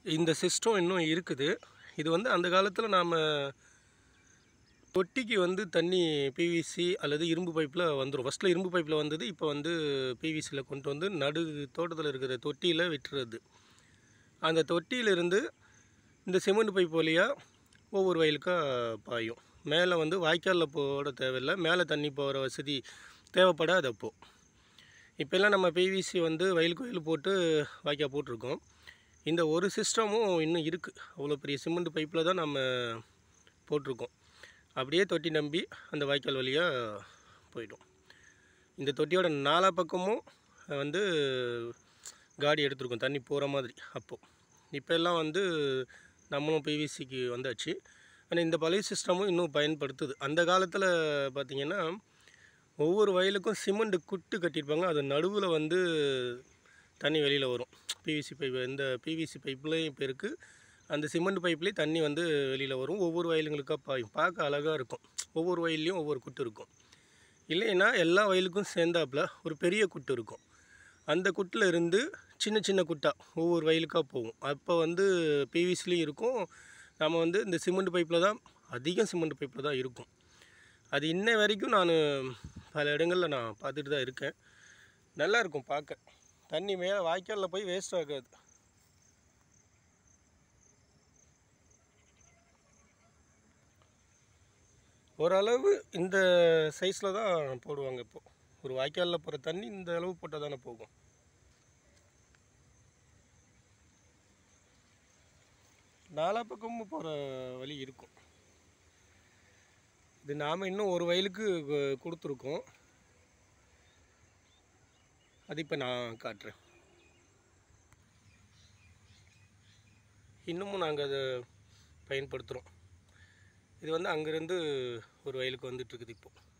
இந்த சிஸ்டம் இன்னும் இருக்குது இது வந்து அந்த காலத்தில் நாம் தொட்டிக்கு வந்து தண்ணி பிவிசி அல்லது இரும்பு பைப்பில் வந்துடும் ஃபஸ்ட்டில் இரும்பு பைப்பில் வந்தது இப்போ வந்து பிவிசியில் கொண்டு வந்து நடு தோட்டத்தில் இருக்கிற தொட்டியில் விட்டுறது அந்த தொட்டியிலிருந்து இந்த சிமெண்ட் பைப் வழியாக ஒவ்வொரு வயலுக்காக பாயும் மேலே வந்து வாய்க்காலில் போட தேவையில்லை மேலே தண்ணி போகிற வசதி தேவைப்படாது அப்போது இப்போல்லாம் நம்ம பிவிசி வந்து வயலுக்கு வயல் போட்டு வாய்க்கால் போட்டிருக்கோம் இந்த ஒரு சிஸ்டமும் இன்னும் இருக்குது அவ்வளோ பெரிய சிமெண்ட் பைப்பில் தான் நம்ம போட்டிருக்கோம் அப்படியே தொட்டி நம்பி அந்த வாய்க்கால் வழியாக போயிடும் இந்த தொட்டியோட நாலா பக்கமும் வந்து காடி எடுத்திருக்கோம் தண்ணி போகிற மாதிரி அப்போது இப்போ எல்லாம் வந்து நம்மளும் பிவிசிக்கு வந்தாச்சு ஆனால் இந்த பழைய சிஸ்டமும் இன்னும் பயன்படுத்துது அந்த காலத்தில் பார்த்திங்கன்னா ஒவ்வொரு வயலுக்கும் சிமெண்ட் குட்டு கட்டியிருப்பாங்க அது நடுவில் வந்து தண்ணி வெளியில் வரும் பிவிசி பைப் இந்த பிவிசி பைப்லேயும் இப்போ இருக்குது அந்த சிமெண்ட் பைப்லேயும் தண்ணி வந்து வெளியில் வரும் ஒவ்வொரு வயலுங்களுக்காக பாயும் பார்க்க அழகாக இருக்கும் ஒவ்வொரு வயல்லையும் ஒவ்வொரு குட்டு இருக்கும் இல்லைன்னா எல்லா வயலுக்கும் சேர்ந்தாப்புல ஒரு பெரிய குட்டு இருக்கும் அந்த குட்டில் இருந்து சின்ன சின்ன குட்டா ஒவ்வொரு வயலுக்காக போகும் அப்போ வந்து பிவிசிலையும் இருக்கும் நம்ம வந்து இந்த சிமெண்ட் பைப்பில் தான் அதிகம் சிமெண்ட் பைப்பில் தான் இருக்கும் அது இன்ன வரைக்கும் நான் பல இடங்களில் நான் பார்த்துட்டு தான் இருக்கேன் நல்லா இருக்கும் பார்க்க தண்ணி மேலே வாய்க்காலில் போய் வேஸ்ட் ஆகாது ஓரளவு இந்த சைஸில் தான் போடுவாங்க இப்போ ஒரு வாய்க்காலில் போகிற தண்ணி இந்த அளவு போட்டால் தானே போகும் நாலா பக்கமும் போகிற வழி இருக்கும் இது நாம் இன்னும் ஒரு வயலுக்கு கு- கொடுத்துருக்கோம் அது இப்போ நான் காட்டுறேன் இன்னமும் நாங்கள் அதை பயன்படுத்துகிறோம் இது வந்து அங்கேருந்து ஒரு வயலுக்கு வந்துட்டுருக்குது இப்போது